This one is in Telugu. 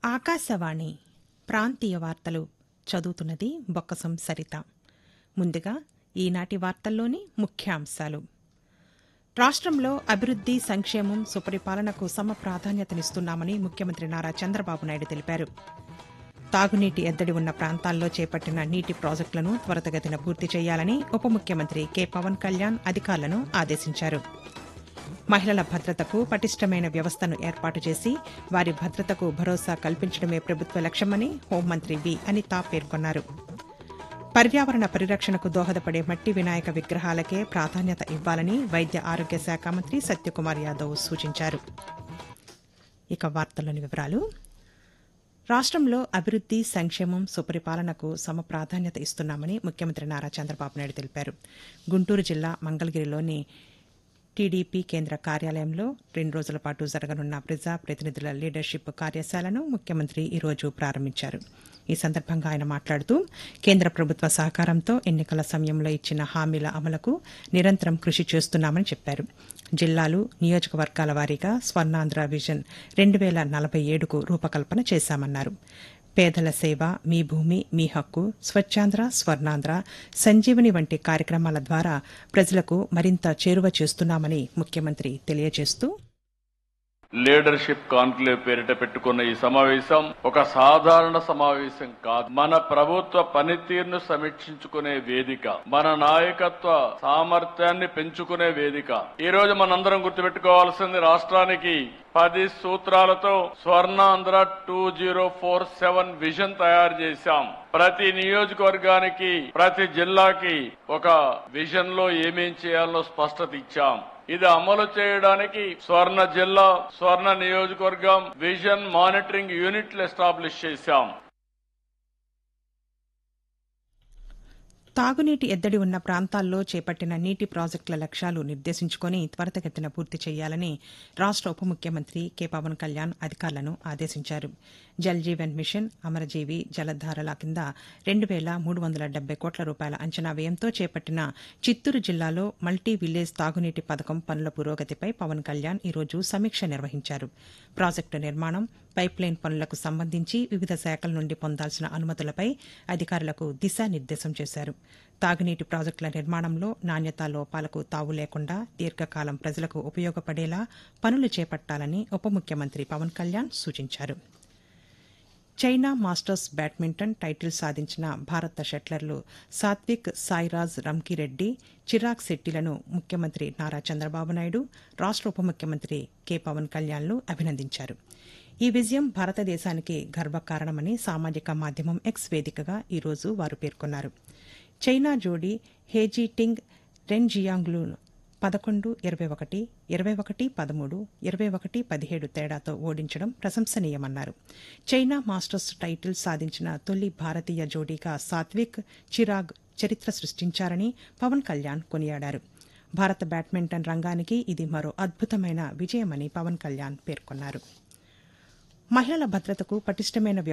ఆకాశవాణి ప్రాంతీయ వార్తలు చదువుతున్నది బొక్కసం సరిత ముందుగా ఈనాటి వార్తల్లోని ముఖ్యాంశాలు రాష్ట్రంలో అభివృద్ది సంక్షేమం సుపరిపాలనకు సమ ప్రాధాన్యతనిస్తున్నామని ముఖ్యమంత్రి నారా చంద్రబాబు నాయుడు తెలిపారు తాగునీటి ఎద్దడి ఉన్న ప్రాంతాల్లో చేపట్టిన నీటి ప్రాజెక్టులను త్వరితగతిన పూర్తి చేయాలని ఉప ముఖ్యమంత్రి కె పవన్ కళ్యాణ్ అధికారులను ఆదేశించారు మహిళల భద్రతకు పటిష్టమైన వ్యవస్థను ఏర్పాటు చేసి వారి భద్రతకు భరోసా కల్పించడమే ప్రభుత్వ లక్ష్యమని హోంమంత్రి వి అనిత పేర్కొన్నారు పర్యావరణ పరిరక్షణకు దోహదపడే మట్టి వినాయక విగ్రహాలకే ప్రాధాన్యత ఇవ్వాలని వైద్య ఆరోగ్య శాఖ మంత్రి సత్యకుమార్ యాదవ్ సూచించారు ఇక వార్తల్లోని వివరాలు రాష్ట్రంలో అభివృద్ది సంక్షేమం సుపరిపాలనకు సమ ప్రాధాన్యత ఇస్తున్నామని ముఖ్యమంత్రి నారా చంద్రబాబు నాయుడు తెలిపారు గుంటూరు జిల్లా మంగళగిరిలోని టీడీపీ కేంద్ర కార్యాలయంలో రెండు రోజుల పాటు జరగనున్న ప్రజా ప్రతినిధుల లీడర్షిప్ కార్యశాలను ముఖ్యమంత్రి ఈరోజు ప్రారంభించారు ఈ సందర్భంగా ఆయన మాట్లాడుతూ కేంద్ర ప్రభుత్వ సహకారంతో ఎన్నికల సమయంలో ఇచ్చిన హామీల అమలుకు నిరంతరం కృషి చేస్తున్నామని చెప్పారు జిల్లాలు నియోజకవర్గాల వారీగా స్వర్ణాంధ్ర విజన్ రెండు వేల నలభై ఏడుకు రూపకల్పన చేశామన్నారు పేదల సేవ మీ భూమి మీ హక్కు స్వచ్ఛాంధ్ర స్వర్ణాంధ్ర సంజీవని వంటి కార్యక్రమాల ద్వారా ప్రజలకు మరింత చేరువ చేస్తున్నామని ముఖ్యమంత్రి తెలియజేస్తూ లీడర్షిప్ కాన్క్లేవ్ పేరిట పెట్టుకున్న ఈ సమావేశం ఒక సాధారణ సమావేశం కాదు మన ప్రభుత్వ పనితీరును సమీక్షించుకునే వేదిక మన నాయకత్వ సామర్థ్యాన్ని పెంచుకునే వేదిక ఈ రోజు మనందరం గుర్తుపెట్టుకోవాల్సింది రాష్ట్రానికి పది సూత్రాలతో Swarnandhra two zero four seven vision తయారు చేశాం ప్రతి నియోజకవర్గానికి ప్రతి జిల్లాకి ఒక విజన్ లో ఏమేం చేయాలో స్పష్టత ఇచ్చాం ఇది అమలు చేయడానికి స్వర్ణ జిల్లా స్వర్ణ నియోజకవర్గం విజన్ మానిటరింగ్ యూనిట్లు ఎస్టాబ్లిష్ చేశాం తాగునీటి ఎద్దడి ఉన్న ప్రాంతాల్లో చేపట్టిన నీటి ప్రాజెక్టుల లక్ష్యాలు నిర్దేశించుకుని త్వరితగతిన పూర్తి చేయాలని రాష్ట ఉప ముఖ్యమంత్రి కె పవన్ కళ్యాణ్ అధికారులను ఆదేశించారు జల్ జీవన్ మిషన్ అమరజీవి జలధారల కింద రెండు వేల మూడు వందల డెబ్బై కోట్ల రూపాయల అంచనా వ్యయంతో చేపట్టిన చిత్తూరు జిల్లాలో మల్టీ విలేజ్ తాగునీటి పథకం పనుల పురోగతిపై పవన్ కళ్యాణ్ ఈరోజు సమీక్ష నిర్వహించారు ప్రాజెక్టు నిర్మాణం పైప్లైన్ పనులకు సంబంధించి వివిధ శాఖల నుండి పొందాల్సిన అనుమతులపై అధికారులకు దిశానిర్దేశం చేశారు తాగునీటి ప్రాజెక్టుల నిర్మాణంలో నాణ్యతా లోపాలకు తావు లేకుండా దీర్ఘకాలం ప్రజలకు ఉపయోగపడేలా పనులు చేపట్టాలని ఉప ముఖ్యమంత్రి పవన్ కళ్యాణ్ సూచించారు చైనా మాస్టర్స్ బ్యాడ్మింటన్ టైటిల్ సాధించిన భారత షట్లర్లు సాత్విక్ సాయిరాజ్ రంకిరెడ్డి చిరాగ్ శెట్టిలను ముఖ్యమంత్రి నారా చంద్రబాబు నాయుడు రాష్ట ఉప ముఖ్యమంత్రి కె పవన్ కళ్యాణ్లు అభినందించారు ఈ విజయం భారతదేశానికి గర్వకారణమని సామాజిక మాధ్యమం ఎక్స్ వేదికగా ఈరోజు వారు పేర్కొన్నారు చైనా జోడీ హేజీటింగ్ రెన్ జియాంగ్లు పదకొండు ఇరవై ఒకటి ఇరవై ఒకటి పదమూడు ఇరవై ఒకటి పదిహేడు తేడాతో ఓడించడం ప్రశంసనీయమన్నారు చైనా మాస్టర్స్ టైటిల్ సాధించిన తొలి భారతీయ జోడీగా సాత్విక్ చిరాగ్ చరిత్ర సృష్టించారని పవన్ కళ్యాణ్ కొనియాడారు భారత బ్యాడ్మింటన్ రంగానికి ఇది మరో అద్భుతమైన విజయమని పవన్ కళ్యాణ్ పేర్కొన్నారు మహిళల భద్రతకు పటిష్టమైన